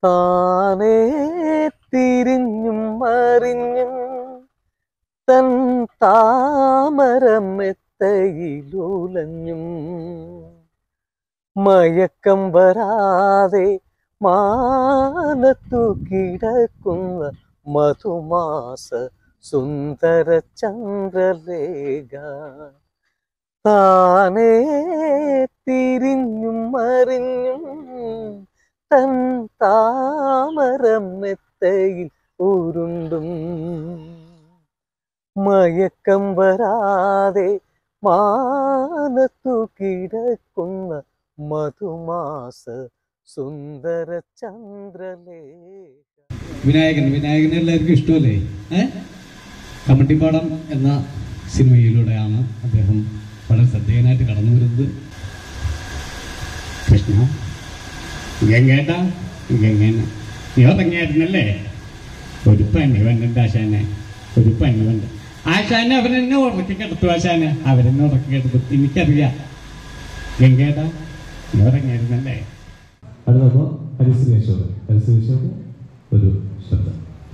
താനേ തിരിഞ്ഞും മറിഞ്ഞും തൻ താമരമെത്തയിലുലഞ്ഞും മയക്കം വരാതെ മാനത്തു കിടക്കുന്ന മധുമാസ സുന്ദര ചന്ദ്രലേഖ താനേ തിരിഞ്ഞും മറിഞ്ഞും തൻ താമരമെത്തയിൽ ഉരുണ്ടും മയക്കം വരാതെ മാനത്തു കിടക്കുന്ന മധുമാസ സുന്ദര ചന്ദ്രലേഖ വിനായകൻ വിനായകനെ എല്ലാവർക്കും ഇഷ്ടമല്ലേ ഏ കമ്മട്ടിപ്പാടം എന്ന സിനിമയിലൂടെയാണ് അദ്ദേഹം വളരെ ശ്രദ്ധേയനായിട്ട് കടന്നു വരുന്നത് കൃഷ്ണ ഗംഗേട്ടാ ഗംഗേന നീ ഉറങ്ങിയായിരുന്നല്ലേ ഒരു പണി വേണ്ട ആശാനെ ഒരു പണി വേണ്ട ആശാനെ അവരെന്നെ ഉറക്കി കിടത്തു ആശാനെ അവരെന്നെ ഉറക്കി കിടത്തു എനിക്കറിയാം ഗംഗേട്ടാ നീ ഉറങ്ങിയായിരുന്നല്ലേ അടുത്തപ്പോ ഹരിശ്രീശ്വർ ഹരിശ്രീശ്വർ ഒരു ശബ്ദം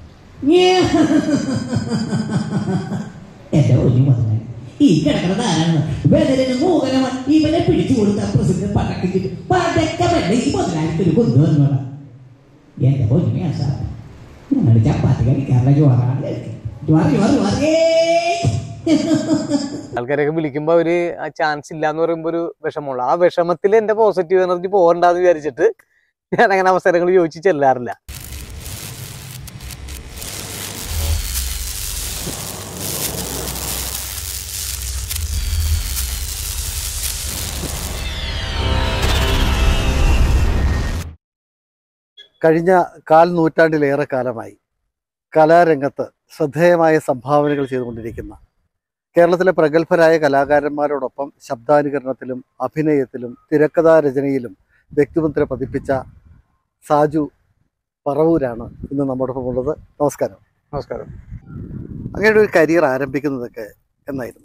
എന്റെ ഒഴിഞ്ഞു വന്നെ ഈ കിടക്കുന്നത് ആരാണ് വെതലിന് മൂകനവൻ ഇവനെ പിടിച്ചു കൊടുത്ത പ്രസിഡന്റ് പടക്കം കിട്ടും പടക്കമല്ല ഈ മുതലാളിക്കൊരു കൊണ്ടുവന്നോടാ എന്റെ പൊന്നുമേ സാർ ഞങ്ങൾ ചപ്പാത്തി കഴിക്കാറുള്ള ചോറാണ് കഴിക്കുന്നത്. ചോറ് ചോറ് ചോറേ ആൾക്കാരൊക്കെ വിളിക്കുമ്പോ അവര് ആ ചാൻസ് ഇല്ല എന്ന് പറയുമ്പോ ഒരു വിഷമമുള്ള ആ വിഷമത്തിൽ എന്റെ പോസിറ്റീവ് എനർജി പോകണ്ടെന്ന് വിചാരിച്ചിട്ട് ഞാൻ അങ്ങനെ അവസരങ്ങൾ ചോദിച്ചു ചെല്ലാറില്ല കഴിഞ്ഞ കാൽ നൂറ്റാണ്ടിലേറെ കാലമായി കലാരംഗത്ത് ശ്രദ്ധേയമായ സംഭാവനകൾ ചെയ്തുകൊണ്ടിരിക്കുന്ന കേരളത്തിലെ പ്രഗത്ഭരായ കലാകാരന്മാരോടൊപ്പം ശബ്ദാനുകരണത്തിലും അഭിനയത്തിലും തിരക്കഥാ രചനയിലും വ്യക്തിമുദ്ര പതിപ്പിച്ച സാജു പറവൂരാണ് ഇന്ന് നമ്മോടൊപ്പം ഉള്ളത് നമസ്കാരം നമസ്കാരം അങ്ങയുടെ ഒരു കരിയർ ആരംഭിക്കുന്നതൊക്കെ എന്നായിരുന്നു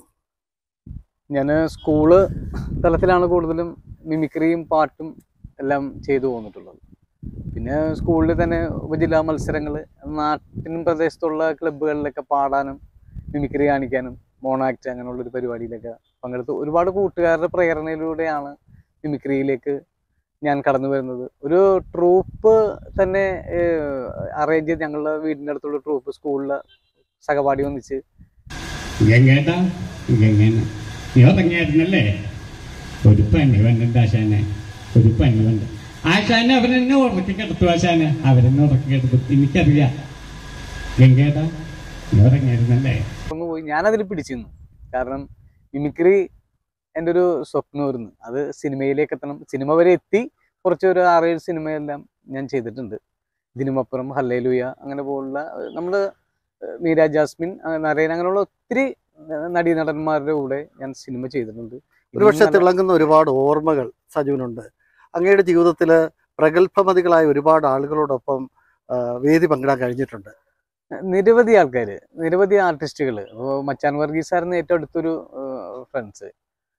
ഞാൻ സ്കൂള് തലത്തിലാണ് കൂടുതലും മിമിക്രിയും പാട്ടും എല്ലാം ചെയ്തു പോന്നിട്ടുള്ളത് പിന്നെ സ്കൂളിൽ തന്നെ ഉപജില്ലാ മത്സരങ്ങൾ നാട്ടിനും പ്രദേശത്തുള്ള ക്ലബ്ബുകളിലൊക്കെ പാടാനും മിമിക്രി കാണിക്കാനും മോണാക്ട് അങ്ങനെയുള്ളൊരു പരിപാടിയിലൊക്കെ പങ്കെടുത്ത് ഒരുപാട് കൂട്ടുകാരുടെ പ്രേരണയിലൂടെയാണ് മിമിക്രിയിലേക്ക് ഞാൻ കടന്നു വരുന്നത് ഒരു ട്രൂപ്പ് തന്നെ അറേഞ്ച് ചെയ്ത് ഞങ്ങളുടെ വീടിൻ്റെ അടുത്തുള്ള ട്രൂപ്പ് സ്കൂളിലെ സഹപാഠി ഒന്നിച്ച് ഗംഗേട്ടാ ഗംഗേന നീ ഉറങ്ങിയായിരുന്നല്ലേ ഒരു പണി വേണ്ട ആശാനെ ഒരു പണി വേണ്ട ആശാനെ അവരെന്നെ ഉറക്കി കിടത്തു ആശാനെ അവരെന്നെ ഉറക്കി കിടത്തു എനിക്കറിയാം ഗംഗേട്ടാ നീ ഉറങ്ങിയായിരുന്നല്ലേ ഒന്ന് പോയി ഞാനതിൽ പിടിച്ചു നിന്നു കാരണം മിമിക്രി എൻ്റെ ഒരു സ്വപ്നമായിരുന്നു അത് സിനിമയിലേക്ക് എത്തണം സിനിമ വരെ എത്തി കുറച്ച് ഒരു ആറേഴ് സിനിമയെല്ലാം ഞാൻ ചെയ്തിട്ടുണ്ട് ഇതിനുമപ്പുറം ഹല്ലേലൂയ അങ്ങനെ പോലുള്ള നമ്മൾ മീര ജാസ്മിൻ അങ്ങനെ നരയൻ അങ്ങനെയുള്ള ഒത്തിരി നടീനടന്മാരുടെ കൂടെ ഞാൻ സിനിമ ചെയ്തിട്ടുണ്ട് ഒരുപക്ഷെ ഇനിയും നല്ല- തിളങ്ങുന്ന ഒരുപാട് ഓർമ്മകൾ സജുവിനുണ്ട് അങ്ങയുടെ ജീവിതത്തിൽ പ്രഗത്ഭമതികളായ ഒരുപാട് ആളുകളോടൊപ്പം ആ, വേദി പങ്കിടാൻ കഴിഞ്ഞിട്ടുണ്ട് നിരവധി ആൾക്കാർ നിരവധി ആർട്ടിസ്റ്റുകൾ മച്ചാൻ വർഗീസ് സാറിന് ഏറ്റവും അടുത്തൊരു ഫ്രണ്ട്സ്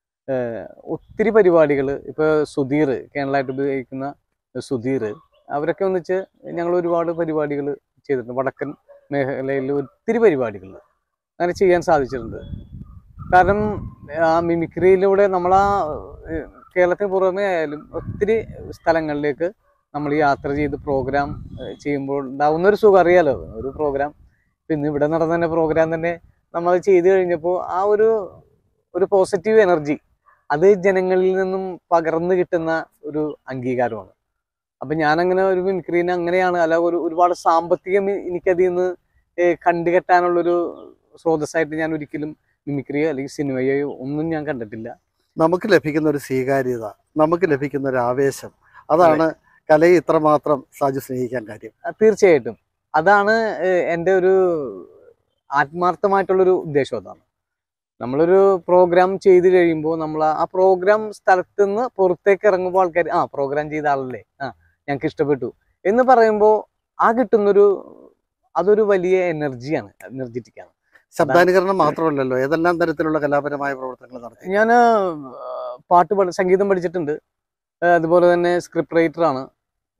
ഒത്തിരി പരിപാടികൾ ഇപ്പോൾ സുധീർ കേരളമായിട്ട് ഉപയോഗിക്കുന്ന സുധീർ അവരൊക്കെ ഒന്നിച്ച് ഞങ്ങൾ ഒരുപാട് പരിപാടികൾ ചെയ്തിട്ടുണ്ട് വടക്കൻ മേഖലയിൽ ഒത്തിരി പരിപാടികൾ അങ്ങനെ ചെയ്യാൻ സാധിച്ചിട്ടുണ്ട് കാരണം ആ മിമിക്രിയിലൂടെ നമ്മൾ ആ കേരളത്തിന് പുറമേ ആയാലും ഒത്തിരി സ്ഥലങ്ങളിലേക്ക് നമ്മൾ യാത്ര ചെയ്ത് പ്രോഗ്രാം ചെയ്യുമ്പോൾ ഉണ്ടാവുന്ന ഒരു സുഖം അറിയാലോ ഒരു പ്രോഗ്രാം ഇന്ന് ഇവിടെ നടന്ന തന്നെ പ്രോഗ്രാം തന്നെ നമ്മൾ ചെയ്തു കഴിഞ്ഞപ്പോൾ ആ ഒരു ഒരു പോസിറ്റീവ് എനർജി അത് ജനങ്ങളിൽ നിന്നും പകർന്നു കിട്ടുന്ന ഒരു അംഗീകാരമാണ് അപ്പം ഞാനങ്ങനെ ഒരു മിമിക്രീനെ അങ്ങനെയാണ് അല്ല ഒരു ഒരുപാട് സാമ്പത്തികം എ- എനിക്കതിൽ നിന്ന് ഏഹ് കണ്ടുകെട്ടാനുള്ളൊരു സ്രോതസ്സായിട്ട് ഞാൻ ഒരിക്കലും മിമിക്രിയോ അല്ലെങ്കിൽ സിനിമയോ ഒന്നും ഞാൻ കണ്ടിട്ടില്ല നമുക്ക് ലഭിക്കുന്ന ഒരു സ്വീകാര്യത നമുക്ക് ലഭിക്കുന്ന ഒരു ആവേശം അതാണ് കലയെ ഇത്രമാത്രം സാജു സ്നേഹിക്കാൻ കാര്യം ആ, തീർച്ചയായിട്ടും അതാണ് ഏഹ്, എൻ്റെ ഒരു ആത്മാർത്ഥമായിട്ടുള്ളൊരു ഉദ്ദേശം അതാണ് നമ്മളൊരു പ്രോഗ്രാം ചെയ്ത് കഴിയുമ്പോൾ നമ്മൾ ആ പ്രോഗ്രാം സ്ഥലത്ത് നിന്ന് പുറത്തേക്ക് ഇറങ്ങുമ്പോൾ ആൾക്കാർ ആ പ്രോഗ്രാം ചെയ്ത ആളല്ലേ ആ ഞങ്ങൾക്ക് ഇഷ്ടപ്പെട്ടു എന്ന് പറയുമ്പോൾ ആ കിട്ടുന്നൊരു അതൊരു വലിയ എനർജിയാണ് എനർജറ്റിക് ആണ് ശബ്ദാനുകരണം മാത്രമല്ലല്ലോ ഏതെല്ലാം തരത്തിലുള്ള കലാപരമായ പ്രവർത്തനങ്ങൾ നടത്തി ഞാൻ പാട്ട് പഠി സംഗീതം പഠിച്ചിട്ടുണ്ട് ആ, അതുപോലെ തന്നെ സ്ക്രിപ്റ്റ് റൈറ്ററാണ്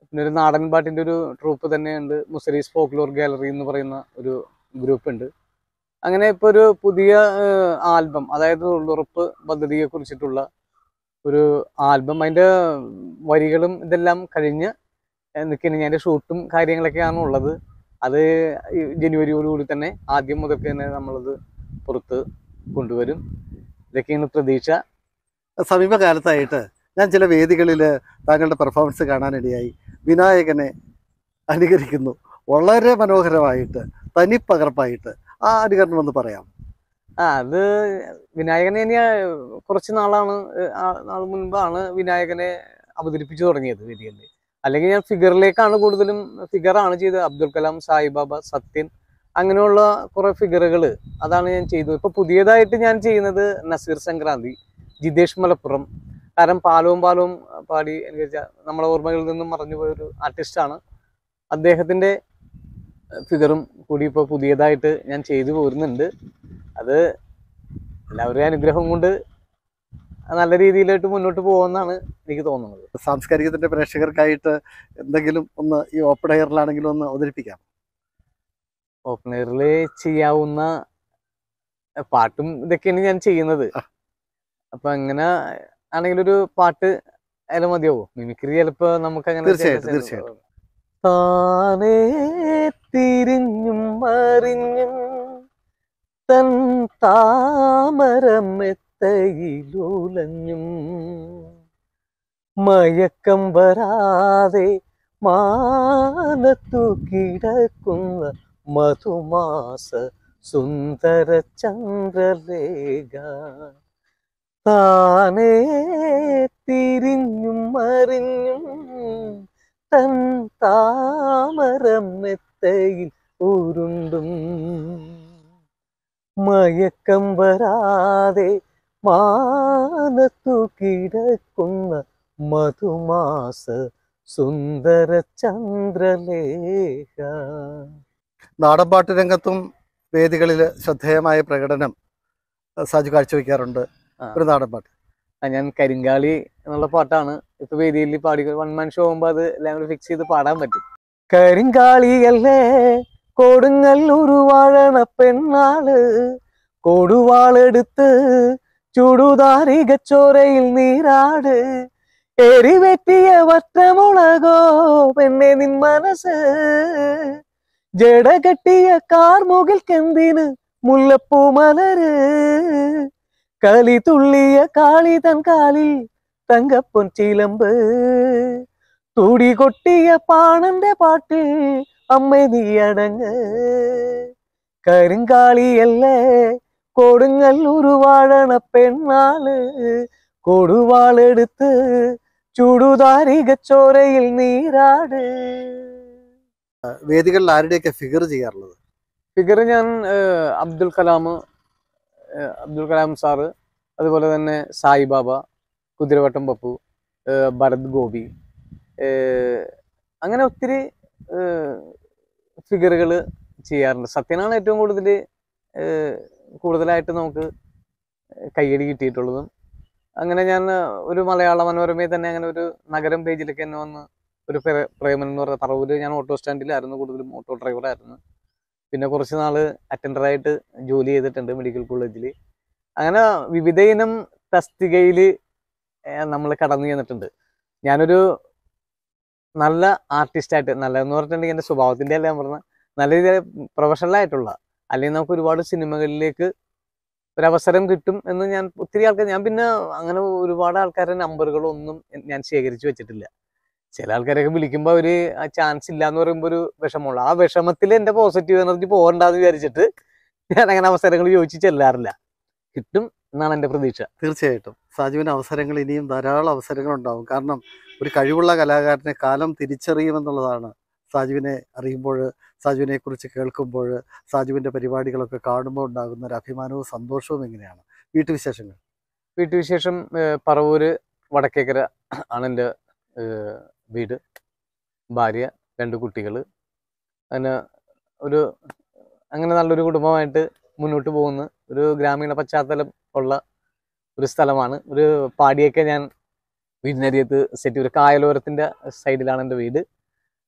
പിന്നെ ഒരു നാടൻ പാട്ടിൻ്റെ ഒരു ട്രൂപ്പ് തന്നെയുണ്ട് മുസരീസ് ഫോക്ലോർ ഗാലറി എന്ന് പറയുന്ന ഒരു ഗ്രൂപ്പ് ഉണ്ട് അങ്ങനെ ഇപ്പോൾ ഒരു പുതിയ ആൽബം അതായത് തൊഴിലുറപ്പ് പദ്ധതിയെ കുറിച്ചിട്ടുള്ള ഒരു ആൽബം അതിൻ്റെ വരികളും ഇതെല്ലാം കഴിഞ്ഞ് നിൽക്കുന്ന ഞാൻ ഷൂട്ടും കാര്യങ്ങളൊക്കെയാണ് ഉള്ളത് അത് ഈ ജനുവരിയോടുകൂടി തന്നെ ആദ്യം മുതൽക്ക് തന്നെ നമ്മളത് പുറത്ത് കൊണ്ടുവരും ഇതൊക്കെയാണ് പ്രതീക്ഷ സമീപകാലത്തായിട്ട് ഞാൻ ചില വേദികളിൽ താങ്കളുടെ പെർഫോമൻസ് കാണാനിടയായി വിനായകനെ അനുകരിക്കുന്നു വളരെ മനോഹരമായിട്ട് തനിപ്പകർപ്പായിട്ട് ആ അനുകരണം ഒന്ന് പറയാം ആ അത് വിനായകനെ ഇനി കുറച്ച് നാളാണ് ഏഹ്, ആ നാൾ മുൻപാണ് വിനായകനെ അവതരിപ്പിച്ചു തുടങ്ങിയത് വേദിയിൽ അല്ലെങ്കിൽ ഞാൻ ഫിഗറിലേക്കാണ് കൂടുതലും ഫിഗറാണ് ചെയ്തത് അബ്ദുൽ കലാം സായിബാബ സത്യൻ അങ്ങനെയുള്ള കുറെ ഫിഗറുകൾ അതാണ് ഞാൻ ചെയ്തത് ഇപ്പൊ പുതിയതായിട്ട് ഞാൻ ചെയ്യുന്നത് നസീർ സംക്രാന്തി ജിതേഷ് മലപ്പുറം കാരണം പാലവും പാലവും പാടി എനിക്ക് വെച്ചാ- നമ്മളെ ഓർമ്മകളിൽ നിന്നും മറഞ്ഞു പോയ ഒരു ആർട്ടിസ്റ്റാണ് അദ്ദേഹത്തിന്റെ ഫിഗറും കൂടി ഇപ്പോൾ പുതിയതായിട്ട് ഞാൻ ചെയ്തു പോരുന്നുണ്ട് അത് എല്ലാവരുടെയും അനുഗ്രഹം കൊണ്ട് നല്ല രീതിയിലായിട്ട് മുന്നോട്ട് പോകുമെന്നാണ് എനിക്ക് തോന്നുന്നത് സാംസ്കാരികത്തിന്റെ പ്രേക്ഷകർക്കായിട്ട് എന്തെങ്കിലും ഒന്ന് ഈ ഓപ്പൺ എയറിലാണെങ്കിലും ഒന്ന് അവതരിപ്പിക്കാം ഓപ്പൺ എയറിൽ ചെയ്യാവുന്ന പാട്ടും ഇതൊക്കെയാണ് ഞാൻ ചെയ്യുന്നത് അപ്പൊ അങ്ങനെ ആണെങ്കിൽ ഒരു പാട്ട് അതിൽ മതിയാവോ മിമിക്രി ചിലപ്പോ നമുക്ക് അങ്ങനെ തീർച്ചയായിട്ടും, തീർച്ചയായിട്ടും. താനേ തിരിഞ്ഞും മറിഞ്ഞും തൻ താമരമെത്തയിലുലഞ്ഞും മയക്കം വരാതെ മാനത്തു കിടക്കുന്ന മധുമാസ സുന്ദര ചന്ദ്രലേഖ താനേ തിരിഞ്ഞും മറിഞ്ഞും തൻ താമരമെത്തയിൽ ഉരുണ്ടും മയക്കം വരാതെ മാനത്തു കിടക്കുന്ന മധുമാസ സുന്ദര ചന്ദ്രലേഖ നാടൻപാട്ട് രംഗത്തും വേദികളിൽ ശ്രദ്ധേയമായ പ്രകടനം അഹ് സാജു കാഴ്ചവെക്കാറുണ്ട് ആ. ഒരു നാടൻപാട്ട് ആ, ഞാൻ കരിങ്കാളി എന്നുള്ള പാട്ടാണ് ഇപ്പൊ വേദിയിൽ പാടി വൺ മാൻ ഷോ ആകുമ്പോ അത് എല്ലാം കൂടി ഫിക്സ് ചെയ്ത് പാടാൻ പറ്റും കരിങ്കാളിയല്ലേ കൊടുങ്ങല്ലൂർ വാഴണ പെണ്ണാള് കൊടുവാളെടുത്ത് ചുടുതാരികച്ചോരയിൽ നീരാട് എരിവെറ്റിയ വറ്റമുളകോ പെണ്ണെ നിൻ മനസ്സ് ജട കെട്ടിയ കാർമുകിൽക്കെന്തിന് മുല്ലപ്പൂ മലര് കളി തുള്ളിയ കാളി തൻ കാലിൽ തങ്കപ്പൊൻ ചിലമ്പ് തുടി കൊട്ടിയ പാണന്റെ പാട്ടിൽ അമ്മ നീ അടങ്ങ് കരിങ്കാളിയല്ലേ കൊടുങ്ങല്ലൂർ വാഴണ പെണ്ണാള് കൊടുവാളെടുത്ത് ചുടുതാരികച്ചോരയിൽ നീരാട് വേദികളിൽ ആരുടെയൊക്കെ ഫിഗർ ചെയ്യാറുള്ളത് ഫിഗർ ഞാൻ ഏഹ്, അബ്ദുൽ കലാം ഏഹ്, അബ്ദുൽ കലാം സാറ് അതുപോലെ തന്നെ സായിബാബ കുതിരവട്ടം പപ്പു ഏഹ്, ഭരത് ഗോപി ഏഹ്, അങ്ങനെ ഒത്തിരി ഫിഗറുകൾ ചെയ്യാറുണ്ട് സത്യനാണ് ഏറ്റവും കൂടുതൽ കൂടുതലായിട്ട് നമുക്ക് കയ്യടി കിട്ടിയിട്ടുള്ളതും അങ്ങനെ ഞാൻ ഒരു മലയാള മനോരമയിൽ തന്നെ അങ്ങനെ ഒരു നഗരം പേജിലൊക്കെ എന്നെ വന്ന് ഒരു പ്രേ- പ്രേമൻ എന്ന് പറഞ്ഞ പറവൂര് ഞാൻ ഓട്ടോ സ്റ്റാൻഡിലായിരുന്നു കൂടുതലും ഓട്ടോ ഡ്രൈവറായിരുന്നു പിന്നെ കുറച്ച് നാള് അറ്റൻഡറായിട്ട് ജോലി ചെയ്തിട്ടുണ്ട് മെഡിക്കൽ കോളേജിൽ അങ്ങനെ വിവിധ ഇനം തസ്തികയിൽ നമ്മൾ കടന്നു ചെന്നിട്ടുണ്ട് ഞാനൊരു നല്ല ആർട്ടിസ്റ്റായിട്ട് നല്ലതെന്ന് പറഞ്ഞിട്ടുണ്ടെങ്കിൽ എൻ്റെ സ്വഭാവത്തിൻ്റെ അല്ല ഞാൻ പറഞ്ഞ നല്ല രീതിയിൽ പ്രൊഫഷണൽ ആയിട്ടുള്ള അല്ലെങ്കിൽ നമുക്ക് ഒരുപാട് സിനിമകളിലേക്ക് ഒരു അവസരം കിട്ടും എന്ന് ഞാൻ ഒത്തിരി ആൾക്കാർ ഞാൻ പിന്നെ അങ്ങനെ ഒരുപാട് ആൾക്കാരുടെ നമ്പറുകളൊന്നും ഞാൻ ശേഖരിച്ചു വെച്ചിട്ടില്ല ചില ആൾക്കാരൊക്കെ വിളിക്കുമ്പോൾ അവര് ആ ചാൻസ് ഇല്ല എന്ന് പറയുമ്പോൾ ഒരു വിഷമമുള്ള ആ വിഷമത്തിൽ എന്റെ പോസിറ്റീവ് എനർജി പോകണ്ടെന്ന് വിചാരിച്ചിട്ട് ഞാൻ അങ്ങനെ അവസരങ്ങൾ ചോദിച്ചു ചെല്ലാറില്ല കിട്ടും എന്നാണ് എന്റെ പ്രതീക്ഷ തീർച്ചയായിട്ടും സാജുവിന് അവസരങ്ങൾ ഇനിയും ധാരാളം അവസരങ്ങൾ ഉണ്ടാവും കാരണം ഒരു കഴിവുള്ള കലാകാരനെ കാലം തിരിച്ചറിയുമെന്നുള്ളതാണ് സാജുവിനെ അറിയുമ്പോൾ സാജുവിനെ കുറിച്ച് കേൾക്കുമ്പോൾ സാജുവിൻ്റെ പരിപാടികളൊക്കെ കാണുമ്പോൾ ഉണ്ടാകുന്ന ഒരു അഭിമാനവും സന്തോഷവും എങ്ങനെയാണ് വീട്ടുവിശേഷങ്ങൾ വീട്ടുവിശേഷം ഏഹ്, പറവൂര് വടക്കേക്കര ആണ് എൻ്റെ ഏഹ്, വീട് ഭാര്യ രണ്ട് കുട്ടികൾ അങ്ങനെ ഒരു അങ്ങനെ നല്ലൊരു കുടുംബമായിട്ട് മുന്നോട്ട് പോകുന്ന ഒരു ഗ്രാമീണ പശ്ചാത്തലം ഉള്ള ഒരു സ്ഥലമാണ് ഒരു പാടിയൊക്കെ ഞാൻ വീടിനരിയത്ത് സെറ്റ് ഒരു കായലോരത്തിൻ്റെ സൈഡിലാണ് എൻ്റെ വീട്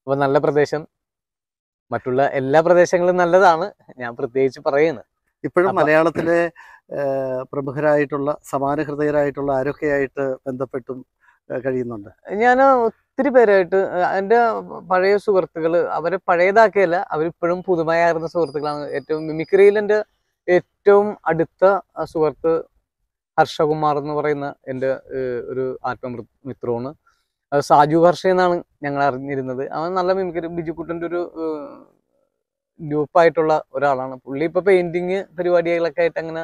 അപ്പൊ നല്ല പ്രദേശം മറ്റുള്ള എല്ലാ പ്രദേശങ്ങളും നല്ലതാണ് ഞാൻ പ്രത്യേകിച്ച് പറയുന്നത് ഇപ്പോഴും അപ്പൊ- മലയാളത്തിലെ ആ, പ്രമുഖരായിട്ടുള്ള സമാന ഹൃദയരായിട്ടുള്ള ആരൊക്കെയായിട്ട് ബന്ധപ്പെട്ടും ആ, കഴിയുന്നുണ്ട് ഞാൻ ഒത്തിരി പേരായിട്ട് എൻ്റെ പഴയ സുഹൃത്തുക്കൾ അവരെ പഴയതാക്കിയല്ല അവരിപ്പോഴും പുതുമയായിരുന്ന സുഹൃത്തുക്കളാണ് ഏറ്റവും മിമിക്രിയിൽ എൻ്റെ ഏറ്റവും അടുത്ത ആ, സുഹൃത്ത് ഹർഷകുമാർ എന്ന് പറയുന്ന എൻ്റെ ഏഹ്, ഒരു ആത്മമിത്രമാണ് അത് സാജു ഹർഷ എന്നാണ് ഞങ്ങൾ അറിഞ്ഞിരുന്നത് അവൻ നല്ല മിമിക്രി ബിജുക്കുട്ടൻ്റെ ഒരു ഗ്രൂപ്പായിട്ടുള്ള ഒരാളാണ് പുള്ളി ഇപ്പോൾ പെയിൻറ്റിങ് പരിപാടികളൊക്കെ ആയിട്ട് അങ്ങനെ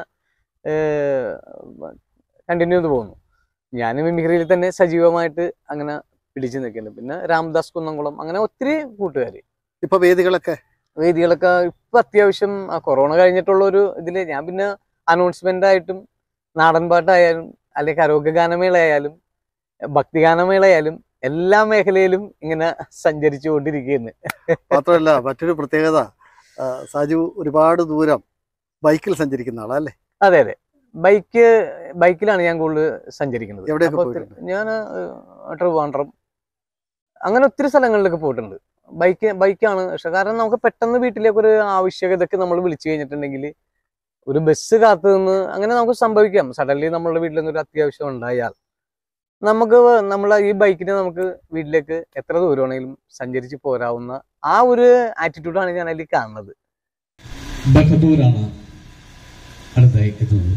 കണ്ടിന്യൂ ചെയ്ത് പോകുന്നു ഞാൻ മിമിക്രിയിൽ തന്നെ സജീവമായിട്ട് അങ്ങനെ പിടിച്ചു നിൽക്കുന്നുണ്ട് പിന്നെ രാംദാസ് കുന്നംകുളം അങ്ങനെ ഒത്തിരി കൂട്ടുകാർ ഇപ്പൊ വേദികളൊക്കെ വേദികളൊക്കെ ഇപ്പൊ അത്യാവശ്യം ആ കൊറോണ കഴിഞ്ഞിട്ടുള്ള ഒരു ഇതില് ഞാൻ പിന്നെ അനൗൺസ്മെന്റ് ആയിട്ടും നാടൻ പാട്ടായാലും അല്ലെങ്കിൽ കരോഗ്യ ഗാനമേളയായാലും ഭക്തിഗാനമേളയായാലും എല്ലാ മേഖലയിലും ഇങ്ങനെ സഞ്ചരിച്ചു കൊണ്ടിരിക്കുകയാണ് മാത്രമല്ല മറ്റൊരു പ്രത്യേകത ആ, സാജു ഒരുപാട് ദൂരം ബൈക്കിൽ സഞ്ചരിക്കുന്ന ആളല്ലേ അതെ അതെ ബൈക്ക് ബൈക്കിലാണ് ഞാൻ കൂടുതൽ സഞ്ചരിക്കുന്നത് എവിടെയൊക്കെ അപ്പൊ ഒത്തിരി- പോയിട്ടുണ്ട്? ഞാൻ ട്രിവാൻഡ്രം അങ്ങനെ ഒത്തിരി സ്ഥലങ്ങളിലൊക്കെ പോയിട്ടുണ്ട് ബൈക്ക് ബൈക്കാണ് പക്ഷെ കാരണം നമുക്ക് പെട്ടെന്ന് വീട്ടിലേക്ക് ഒരു ആവശ്യകതക്ക് നമ്മൾ വിളിച്ചു കഴിഞ്ഞിട്ടുണ്ടെങ്കിൽ ഒരു ബസ് കാത്തു നിന്ന് അങ്ങനെ നമുക്ക് സംഭവിക്കാം സഡൻലി നമ്മളുടെ വീട്ടിൽ നിന്ന് ഒരു അത്യാവശ്യം ഉണ്ടായാൽ നമുക്ക് നമ്മളെ ഈ ബൈക്കിന് നമുക്ക് വീട്ടിലേക്ക് എത്ര ദൂരമാണെങ്കിലും സഞ്ചരിച്ച് പോരാവുന്ന ആ ഒരു ആറ്റിറ്റ്യൂഡാണ് ഞാൻ അതിൽ കാണുന്നത് ബഹദൂറാണ് അടുത്തായി എത്തുന്നത്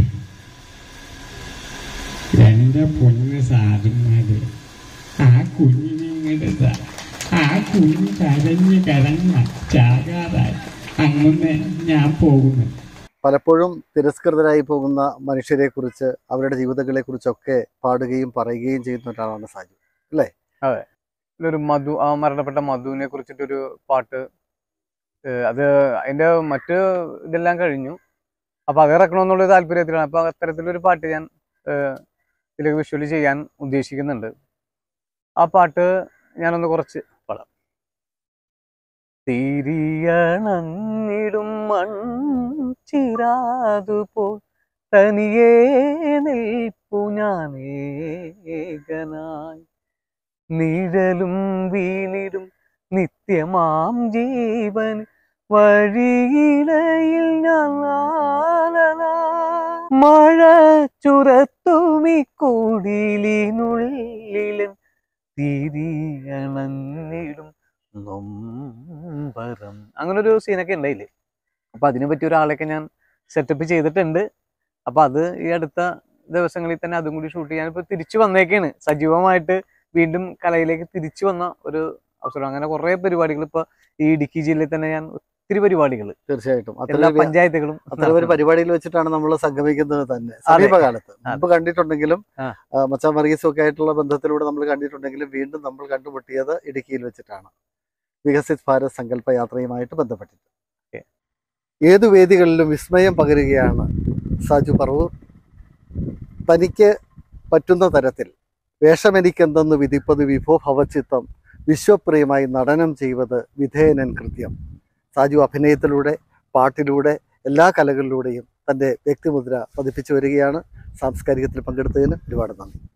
എന്റെ പൊന്ന് സാധന്മാര് ആ കുഞ്ഞിനെ ഇങ്ങോട്ട് ആ കുഞ്ഞ് കരഞ്ഞ് കരഞ്ഞ ചാകാറായി അങ്ങനെ ഞാൻ പോകുന്നു പലപ്പോഴും തിരസ്കൃതരായി പോകുന്ന മനുഷ്യരെ കുറിച്ച് അവരുടെ ജീവിതങ്ങളെ കുറിച്ചൊക്കെ പാടുകയും പറയുകയും ചെയ്യുന്ന ഒരാളാണ് സാജു ഒരു മധു ആ മരണപ്പെട്ട മധുവിനെ കുറിച്ചിട്ടൊരു പാട്ട് ഏഹ് അത് അതിന്റെ മറ്റ് ഇതെല്ലാം കഴിഞ്ഞു അപ്പൊ അത് ഇറക്കണമെന്നുള്ള താല്പര്യത്തിലാണ് അപ്പൊ അത്തരത്തിലൊരു പാട്ട് ഞാൻ ഏഹ് ഇതിലേക്ക് വിഷ്വലി ചെയ്യാൻ ഉദ്ദേശിക്കുന്നുണ്ട് ആ പാട്ട് ഞാനൊന്ന് കുറച്ച് പാടാം തിരിയണഞ്ഞിടും മൺചിരാതുപോൽ തനിയേ നിൽപ്പു ഞാനേകനായി നിഴലും വീണിടും നിത്യമാം ജീവൻ വഴിയിലയിൽ ഞാൻ ലാലലാ. മഴ ചുരത്തുമി കുടിലിനുള്ളിലും തിരിയണഞ്ഞിടും നൊമ്പരം അങ്ങനെ ഒരു സീനൊക്കെ ഉണ്ടായില്ലേ അപ്പൊ അതിനെ പറ്റിയ ഒരാളെയൊക്കെ ഞാൻ സെറ്റപ്പ് ചെയ്തിട്ടുണ്ട് അപ്പൊ അത് ഈ അടുത്ത ദിവസങ്ങളിൽ തന്നെ അതും കൂടി ഷൂട്ട് ചെയ്യാൻ ഇപ്പൊ തിരിച്ചു വന്നേക്കാണ് സജീവമായിട്ട് വീണ്ടും കലയിലേക്ക് തിരിച്ചു വന്ന ഒരു അവസരം അങ്ങനെ കുറെ പരിപാടികൾ ഇപ്പൊ ഈ ഇടുക്കി ജില്ലയിൽ തന്നെ ഞാൻ ഒത്തിരി പരിപാടികൾ തീർച്ചയായിട്ടും എല്ലാ അത്തരം ഒരു- പഞ്ചായത്തുകളും അത്തരം ഒരു പരിപാടിയിൽ വെച്ചിട്ടാണ് നമ്മൾ സംഗമിക്കുന്നത് തന്നെ സമീപകാലത്ത് മുമ്പ് കണ്ടിട്ടുണ്ടെങ്കിലും ആ. ആ, മച്ചാൻ വർഗീസും ഒക്കെ ആയിട്ടുള്ള ബന്ധത്തിലൂടെ നമ്മൾ കണ്ടിട്ടുണ്ടെങ്കിലും വീണ്ടും നമ്മൾ കണ്ടുമുട്ടിയത് ഇടുക്കിയിൽ വെച്ചിട്ടാണ് വികസിത് ഭാരത് സങ്കല്പ യാത്രയുമായിട്ട് ബന്ധപ്പെട്ടിട്ട് ഓക്കേ. ഏതു വേദികളിലും വിസ്മയം പകരുകയാണ് സാജു പറവൂർ തനിക്ക് പറ്റുന്ന തരത്തിൽ വേഷമെനിക്കെന്തെന്ന് വിധിപ്പത് വിഭോ ഭവചിത്തം വിശ്വപ്രിയമായി നടനം ചെയ്വത് വിധേയനൻ കൃത്യം സാജു അഭിനയത്തിലൂടെ പാട്ടിലൂടെ എല്ലാ കലകളിലൂടെയും തൻ്റെ വ്യക്തിമുദ്ര പതിപ്പിച്ചു വരികയാണ് സാംസ്കാരികത്തിൽ പങ്കെടുത്തതിന് ഒരുപാട് നന്ദി